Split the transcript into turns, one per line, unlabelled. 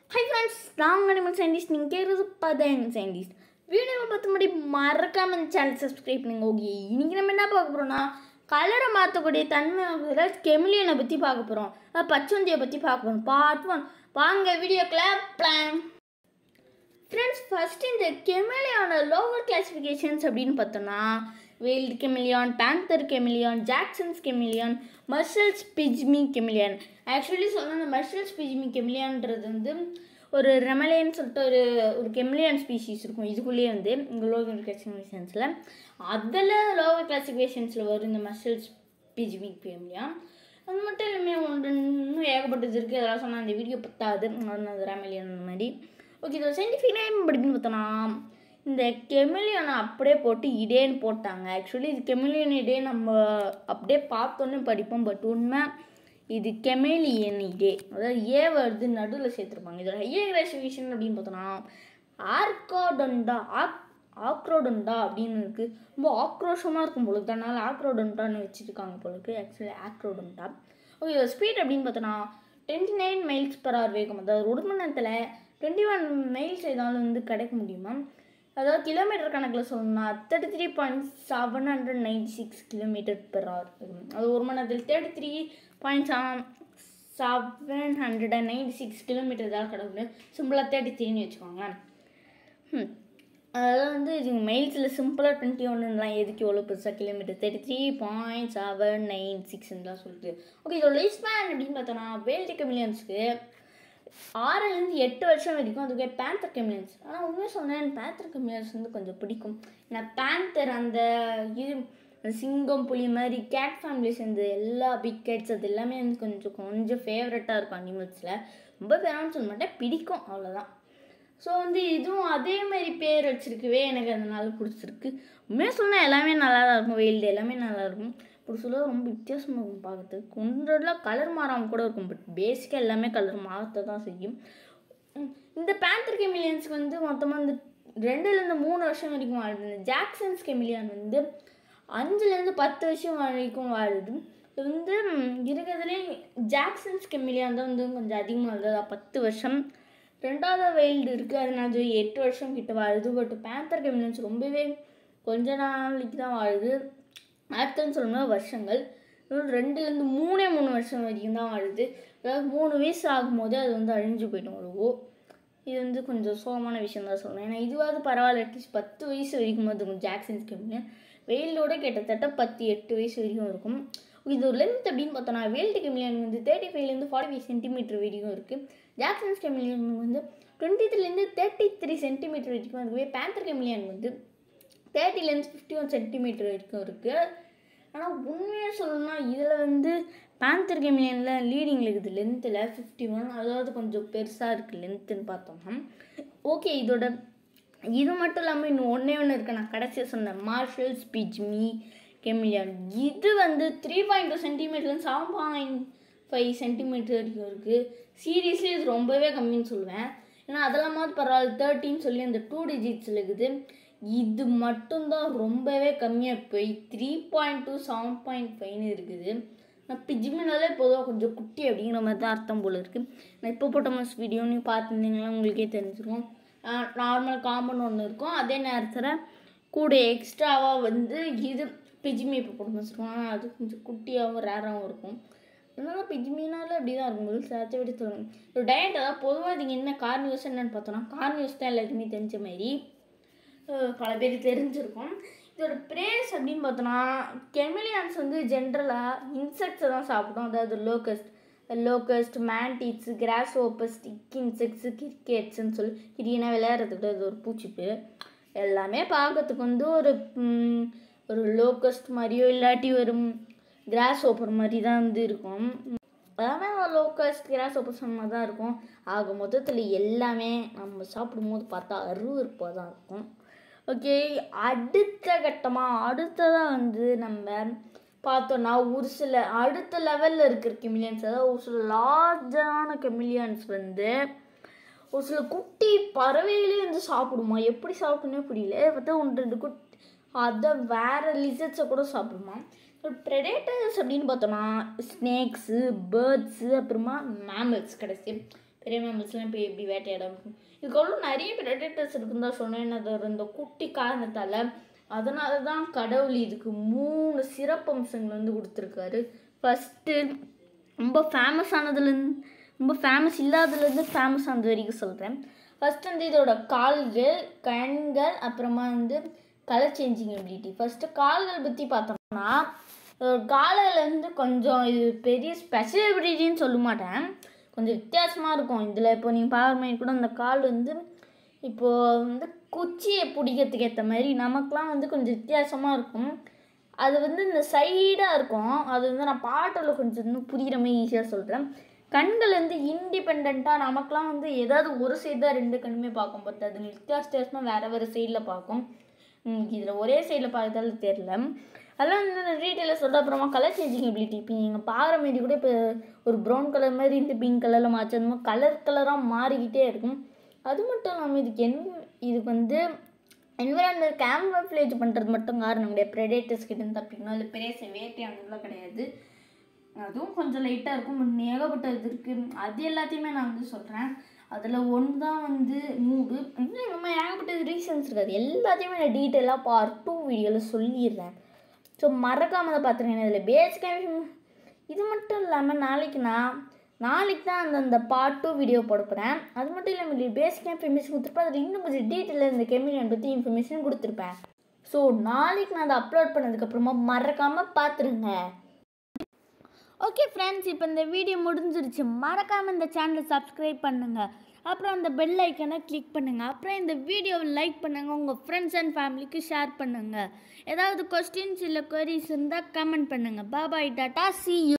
high friends நாங்கள் animal scientist நீங்கள் கேட்குறது பார்த்தா எங்கள் சயின்டிஸ்ட் வீடியோவை பார்த்து முன்னாடி மறக்காம இந்த சேனல் சப்ஸ்கிரைப் பண்ணுங்க ஓகே இன்னைக்கு நம்ம என்ன பார்க்க போகிறோம்னா கலரை மாற்றக்கூடிய தன்மை கெமிலியனை பற்றி பார்க்க போகிறோம் பச்சந்தியை பற்றி பார்க்க போகிறோம் பார்ட் ஒன் வாங்க வீடியோக்குள்ள பிளான் ஃப்ரெண்ட்ஸ் ஃபர்ஸ்ட் இந்த கெமிலியான லோவர் கிளாசிஃபிகேஷன்ஸ் அப்படின்னு பார்த்தோம்னா veiled chameleon panther chameleon Jackson's chameleon மர்சல்ஸ் பிஜ்மி கெமிலியான் ஆக்சுவலி சொன்னால் இந்த மர்சல்ஸ் பிஜ்மி கெமிலியான்றது வந்து ஒரு ரெமலேன்னு சொல்லிட்டு ஒரு ஒரு கெமிலியான் ஸ்பீஷீஸ் இருக்கும் இதுக்குள்ளேயே வந்து இந்த லோவர் கிளாசிஃபிகேஷன்ஸில் அதில் லோவர் கிளாசிஃபிகேஷன்ஸில் வரும் இந்த மர்சல்ஸ் பிஜ்மி கெமிலியான் அது மட்டும் இல்லாமல் ஒன்று இன்னும் ஏகப்பட்டது இருக்குது அதெல்லாம் சொன்னால் இந்த வீடியோ பத்தாது அது ரெமலியான் அந்த மாதிரி ஓகே இதோட சயின்டிஃபிக் நேம் அப்படின்னு பார்த்தோன்னா இந்த கெமிலியனை அப்படியே போட்டு இடேன்னு போட்டாங்க ஆக்சுவலி இது கெமிலியன் இடே நம்ம அப்படியே பார்த்தோன்னே படிப்போம் பட் உண்மை இது கெமிலியன் இடே அதாவது ஏ வருது நடுவில் சேர்த்துருப்பாங்க இதோட ஹையர் கிளாசிஃபிகேஷன் அப்படின்னு பார்த்தோன்னா ஆர்காடொண்டா ஆக் ஆக்ரோடொண்டா அப்படின்னு இருக்குது ரொம்ப ஆக்ரோஷமாக இருக்கும் பொழுது அதனால் ஆக்ரோடொண்டான்னு வச்சுருக்காங்க பொழுது ஆக்சுவலி ஆக்ரோடொண்டா ஓகே இதோட ஸ்பீட் அப்படின்னு பார்த்தோன்னா twenty nine miles per hour வேகம் அதாவது ஒரு மணி நேரத்தில் டுவெண்ட்டி ஒன் மைல்ஸ் ஏதாவது வந்து கிடைக்க முடியுமா அதாவது கிலோமீட்டர் கணக்கில் சொல்லணும்னா thirty three point seven hundred ninety six kilometre per hour அது ஒரு மணி நேரத்தில் thirty three point seven hundred and ninety six kilometre தான் கிடக்குது சிம்பிளாக தேர்ட்டி த்ரீன்னு வச்சுக்கோங்களேன் ம் அதாவது வந்து இது மைல்ஸில் சிம்பிளாக டுவெண்ட்டி ஒன்றுலாம் எதுக்கு எவ்வளோ பெருசாக kilometre thirty three point seven nine சிக்ஸ்லாம் சொல்லிட்டு ஓகே இதோட லைஃப் ஸ்பேன் அப்படின்னு பார்த்தோன்னா வேல்டு கெமிலியன்ஸ்க்கு ஆறுலேருந்து எட்டு வருஷம் வரைக்கும் அதுவே பேந்தர் கெமிலியன்ஸ் ஆனால் உண்மையாக சொன்னேன் பேந்தர் கெமிலியன்ஸ் வந்து கொஞ்சம் பிடிக்கும் ஏன்னா பேந்தர் அந்த இது சிங்கம் புலி மாதிரி கேட் ஃபேமிலி சேர்ந்து எல்லா பிக் கேட்ஸ் அது எல்லாமே வந்து கொஞ்சம் கொஞ்சம் ஃபேவரட்டாக இருக்கும் அனிமல்ஸில் ரொம்ப பேரான்னு சொல்ல மாட்டேன் பிடிக்கும் அவ்வளோதான் ஸோ வந்து இதுவும் அதே மாதிரி பேர் வச்சுருக்கவே எனக்கு அதனால பிடிச்சிருக்கு உண்மையாக சொன்னால் எல்லாமே நல்லா தான் இருக்கும் வெயில்டு எல்லாமே நல்லா இருக்கும் இப்படி சொல்ல ரொம்ப வித்தியாசமாக இருக்கும் பார்க்கறதுக்கு கொஞ்சம்லாம் கலர் மாறாமல் கூட இருக்கும் பட் பேசிக்காக எல்லாமே கலர் மாற்ற தான் செய்யும் இந்த பேந்தர் கெமிலியன்ஸ்க்கு வந்து மொத்தமாக இந்த ரெண்டுலேருந்து மூணு வருஷம் வரைக்கும் வாழுது இந்த ஜாக்சன்ஸ் கெமிலியன் வந்து அஞ்சுலேருந்து பத்து வருஷம் வரைக்கும் வாழுது இது வந்து இருக்கிறதுலே ஜாக்சன்ஸ் கெமிலியான் தான் வந்து கொஞ்சம் அதிகமாக இருந்தது பத்து வருஷம் ரெண்டாவது வைல்டு இருக்குது அதனால எட்டு வருஷம் கிட்ட வாழுது பட் பேந்தர் கெமிலியன்ஸ் ரொம்பவே கொஞ்ச நாளைக்கு தான் வாழுது அடுத்தன்னு சொல்லணும்னா வருஷங்கள் இன்னும் ரெண்டுலேருந்து மூணே மூணு வருஷம் வரைக்கும் தான் வாழுது அதாவது மூணு வயசு ஆகும்போது அது வந்து அழிஞ்சு போயிடும் அவ்வளவோ இது வந்து கொஞ்சம் சோகமான விஷயம் தான் சொல்லணும் ஏன்னா இதுவாவது பரவாயில்ல அட்லீஸ்ட் பத்து வயசு வரைக்கும் அது ஜாக்சன்ஸ் கெமிலியன் வெயிலோட கிட்டத்தட்ட பத்து எட்டு வயசு வரைக்கும் இருக்கும் இது ஒரு லென்த் அப்படின்னு பார்த்தோன்னா வேல்டு கெமிலியன் வந்து தேர்ட்டி ஃபைவ்லேருந்து ஃபார்ட்டி ஃபைவ் சென்டிமீட்டர் வரைக்கும் இருக்குது ஜாக்சன்ஸ் கெமிலியன் வந்து டுவெண்ட்டி த்ரீலேருந்து தேர்ட்டி த்ரீ சென்டிமீட்டர் வரைக்கும் அதுவே பேந்தர் கெமிலியன் வந்து தேர்ட்டிலேருந்து ஃபிஃப்டி ஒன் சென்டிமீட்டர் வரைக்கும் இருக்குது ஆனால் உண்மையாக சொல்லணும்னா இதில் வந்து பேந்தர் கெமிலியனில் லீடிங்கில் இருக்குது லென்த்தில் ஃபிஃப்டி ஒன் அதாவது கொஞ்சம் பெருசாக இருக்குது லென்த்துன்னு பார்த்தோம்னா ஓகே இதோட இது மட்டும் இல்லாமல் இன்னும் ஒன்றே ஒன்று இருக்குது நான் கடைசியாக சொன்னேன் மார்ஷல் ஸ்பீச்மி கெமிலியன் இது வந்து த்ரீ பாயிண்ட் டூ சென்டிமீட்டர்லேருந்து செவன் பாயிண்ட் ஃபைவ் சென்டிமீட்டர் வரைக்கும் இருக்குது சீரியஸ்லி இது ரொம்பவே கம்மின்னு சொல்லுவேன் ஏன்னா அதெல்லாம் பரவாயில்ல தேர்ட்டின்னு சொல்லி அந்த டூ டிஜிட்ஸில் இருக்குது இது மட்டும்தான் ரொம்பவே கம்மியாக போய் three point two seven point ஃபைவ்னு இருக்குது நான் பிஜிமினாலே பொதுவாக கொஞ்சம் குட்டி அப்படிங்கிற மாதிரி தான் அர்த்தம் போல் இருக்குது நான் இப்போ போட்ட மஸ் வீடியோன்னு பார்த்துருந்தீங்கன்னா உங்களுக்கே தெரிஞ்சிருக்கும் நார்மல் காமன் ஒன்று இருக்கும் அதே நேரத்தில் கூட எக்ஸ்ட்ராவாக வந்து இது பிஜிமி இப்போ போட்டு வச்சுருக்கோம் ஆனால் அது கொஞ்சம் குட்டியாகவும் ரேராகவும் இருக்கும் அதனால பிஜிமினால அப்படி தான் இருக்கும் உங்களுக்கு சேர்த்து விட சொல்லணும் ஒரு டயட் அதாவது பொதுவாக இதுங்க என்ன கார்னியூஸ் என்னென்னு பார்த்தோன்னா கார்னியூஸ் தான் எல்லாருக்குமே தெரிஞ்ச மாதிரி பல பேர் தெரிஞ்சிருக்கும் இதோட ப்ரேஸ் அப்படின்னு பார்த்தோன்னா கெமிலியான்ஸ் வந்து ஜென்ரலாக இன்செக்ட்ஸை தான் சாப்பிடும் அதாவது locust locust mantids grasshoppers stick insects கிரிக்கெட்ஸ்ன்னு சொல்லி கிரிக்கெனா விளையாடுறதுக்கு அது ஒரு பூச்சிப்பு எல்லாமே பார்க்கறதுக்கு வந்து ஒரு ஒரு லோக்கஸ்ட் மாதிரியோ இல்லாட்டி ஒரு கிராஸ் ஓப்பர் மாதிரி தான் வந்து இருக்கும் எல்லாமே லோக்கஸ்ட் கிராஸ் ஓப்பர் மாதிரி தான் இருக்கும் ஆக மொத்தத்தில் எல்லாமே நம்ம சாப்பிடும்போது பார்த்தா அருவருப்பாக தான் இருக்கும் ஓகே அடுத்த கட்டமாக அடுத்ததாக வந்து நம்ம பார்த்தோன்னா ஒரு சில அடுத்த லெவலில் இருக்கிற கெமிலியன்ஸ் அதாவது ஒரு சில லார்ஜான கெமிலியன்ஸ் வந்து ஒரு சில குட்டி பறவைகளே வந்து சாப்பிடுமா எப்படி சாப்பிடுனே புரியல பார்த்தா ஒன்று ரெண்டு குட்டி அதை வேறு லிசர்ட்ஸை கூட சாப்பிடுமா ப்ரெடேட்டர்ஸ் அப்படின்னு பார்த்தோன்னா ஸ்னேக்ஸு பேர்ட்ஸு அப்புறமா மேமல்ஸ் கடைசி பெரிய மேமல்ஸ்லாம் போய் எப்படி வேட்டையாட முடியும் இதுக்கெல்லாம் நிறைய ப்ரெடேட்டர்ஸ் இருக்குன்னு தான் சொன்னேன் அது ஒரு இந்த குட்டி காரணத்தால் அதனால தான் கடவுள் இதுக்கு மூணு சிறப்பம்சங்கள் வந்து கொடுத்துருக்காரு ஃபஸ்ட்டு ரொம்ப ஃபேமஸ் ஆனதுலேருந்து ரொம்ப ஃபேமஸ் இல்லாததுலேருந்து ஃபேமஸ் ஆனது வரைக்கும் சொல்கிறேன் ஃபஸ்ட் வந்து இதோட கால்கள் கண்கள் அப்புறமா வந்து கலர் சேஞ்சிங் எபிலிட்டி ஃபஸ்ட்டு கால்கள் பற்றி பார்த்தோம்னா இதோட காலில் வந்து கொஞ்சம் இது பெரிய ஸ்பெஷல் எபிலிட்டின்னு சொல்ல மாட்டேன் கொஞ்சம் வித்தியாசமாக இருக்கும் இதில் இப்போ நீங்கள் பார்க்குற மாதிரி கூட அந்த கால் வந்து இப்போது வந்து குச்சியை பிடிக்கிறதுக்கு ஏற்ற மாதிரி நமக்குலாம் வந்து கொஞ்சம் வித்தியாசமாக இருக்கும் அது வந்து இந்த சைடாக இருக்கும் அது வந்து நான் பாட்டில் கொஞ்சம் இன்னும் புரிகிற மாதிரி ஈஸியாக சொல்கிறேன் கண்கள் வந்து இண்டிபெண்ட்டாக நமக்குலாம் வந்து ஏதாவது ஒரு சைடு தான் ரெண்டு கண்ணுமே பார்க்கும் பட் அது வித்தியாச வித்தியாசமாக வேறு வேறு சைடில் பார்க்கும் இதில் ஒரே சைடில் பார்க்கறதால தெரில அதெல்லாம் வந்து டீட்டெயிலாக சொல்கிற அப்புறமா கலர் சேஞ்சிங் எபிலிட்டி இப்போ நீங்கள் பார்க்குற மாரி கூட இப்போ ஒரு ப்ரௌன் கலர் மாதிரி இந்த பிங்க் கலரில் மாற்றி அந்த மாதிரி கலர் கலராக மாறிக்கிட்டே இருக்கும் அது மட்டும் இல்லாமல் இதுக்கு என் இதுக்கு வந்து என்விரான்மெண்ட் கேம்ஃப்ளேஜ் பண்ணுறது மட்டும் காரணம் கிடையாது ப்ரெடேட்டர்ஸ் கிட்ட இருந்து தப்பிக்கணும் இல்லை பெரிய வேட்டையானதுலாம் கிடையாது அதுவும் கொஞ்சம் லைட்டாக இருக்கும் பட் ஏகப்பட்ட இது இருக்குது அது எல்லாத்தையுமே நான் வந்து சொல்கிறேன் அதில் ஒன்று தான் வந்து மூடு இன்னும் நம்ம ஏகப்பட்ட ரீசன்ஸ் இருக்காது எல்லாத்தையுமே நான் டீட்டெயிலாக பார்ட் டூ வீடியோவில் சொல்லிடுறேன் ஸோ மறக்காமல் அதை பார்த்துருங்க இதில் பேசிக்காக இது மட்டும் இல்லாமல் நாளைக்கு நான் நாளைக்கு தான் அந்த அந்த பார்ட் டூ வீடியோ போட போகிறேன் அது மட்டும் இல்லாமல் பேசிக்காக இன்ஃபர்மேஷன் கொடுத்துருப்பேன் அதில் இன்னும் கொஞ்சம் டீட்டெயிலாக இந்த கெமிலியன் பற்றி இன்ஃபர்மேஷன் கொடுத்துருப்பேன் ஸோ நாளைக்கு நான் அதை அப்லோட் பண்ணதுக்கப்புறமா மறக்காமல் பார்த்துருங்க ஓகே ஃப்ரெண்ட்ஸ் இப்போ இந்த வீடியோ முடிஞ்சிருச்சு மறக்காமல் இந்த சேனலை சப்ஸ்கிரைப் பண்ணுங்கள் அப்புறம் அந்த பெல் ஐக்கனை கிளிக் பண்ணுங்கள் அப்புறம் இந்த வீடியோவை லைக் பண்ணுங்கள் உங்கள் ஃப்ரெண்ட்ஸ் அண்ட் ஃபேமிலிக்கு ஷேர் பண்ணுங்கள் ஏதாவது கொஸ்டின்ஸ் இல்லை queries இருந்தால் கமெண்ட் பண்ணுங்கள் பாபாய் டாட்டா சி யூ